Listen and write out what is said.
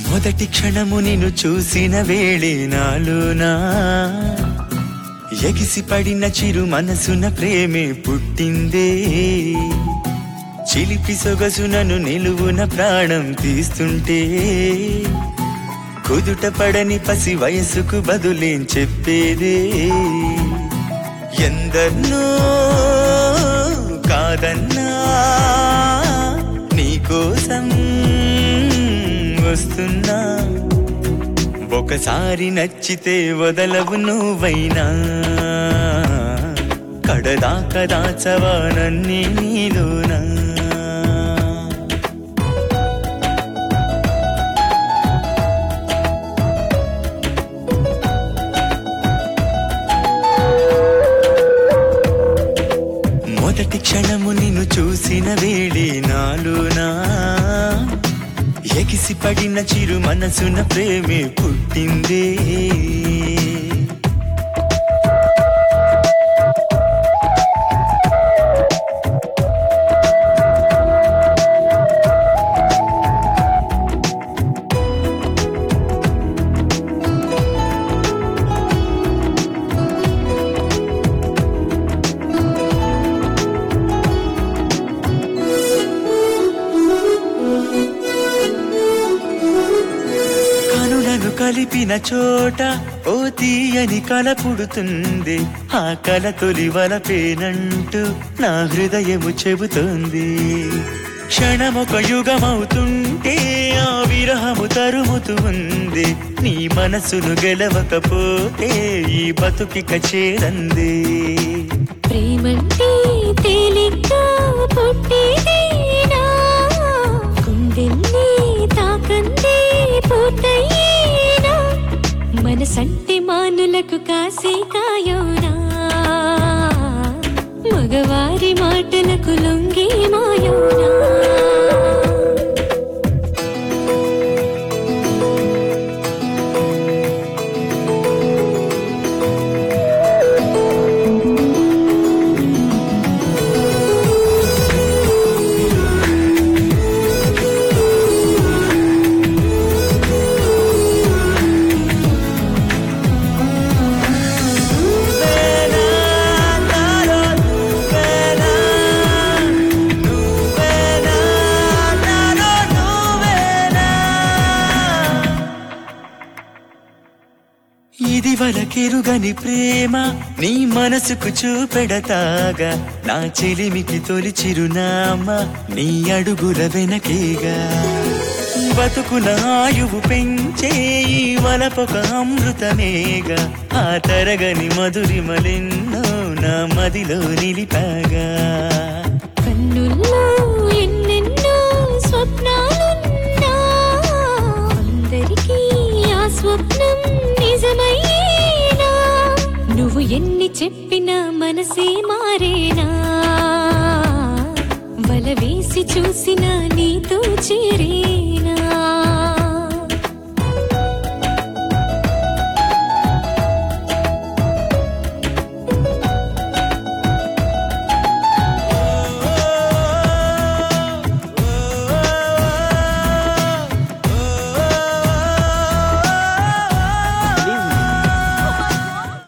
మొదటి క్షణము నిన్ను చూసిన వేళే నాలోనా ఎగిసి పడిన చిరు మనసున ప్రేమే పుట్టిందే చిలిపి సొగసునను నిలువున ప్రాణం తీస్తుంటే కుదుట పడని పసి వయసుకు బదులేం చెప్పేదే ఎందరినో కాదన్నా నీకోసం వస్తున్నా ఒకసారి నచ్చితే వదలవు నువ్వైనా కడదాకా దాచవా నన్నే నీలోనా మొదటి క్షణము నిన్ను చూసిన వేళే నాలోనా ఎగిసి పడిన చిరు మనసున ప్రేమే పుట్టిందే కనులను కలిపిన చోట ఓ తీయని కల పుడుతుంది ఆ కల తొలి వలపేనంటూ నా హృదయము చెబుతోంది క్షణమొక యుగమవుతుంటే ఆ విరహము తరుముతూ ఉంది నీ మనసును గెలవకపోతే ఈ బతుకిక చేరంది ప్రేమంటే తేలిగ్గా పుట్టేదేనా గుండెల్ని తాకందే పూర్తయ్యేనా మనసంటే మానులకు కాసే కాయోనా మగవారి మాటలకు లొంగే మాయోనా ఇది వలకెరుగని ప్రేమ నీ మనసుకు చూపెడతాగా నా చెలిమికి తొలి చిరునామ నీ అడుగుల వెనకేగా బతుకున ఆయువు పెంచే ఈ వలపొక అమృతమేగా ఆ తరగని మధురిమలెన్నో నా మదిలో నిలిపాగా కన్నుల్లో ఎన్నెన్నో స్వప్నాలున్నా అందరికీ ఆ స్వప్నం నిజమయ్యేనా నువ్వు ఎన్ని చెప్పినా మనసే మారేనా వల వేసి చూసిన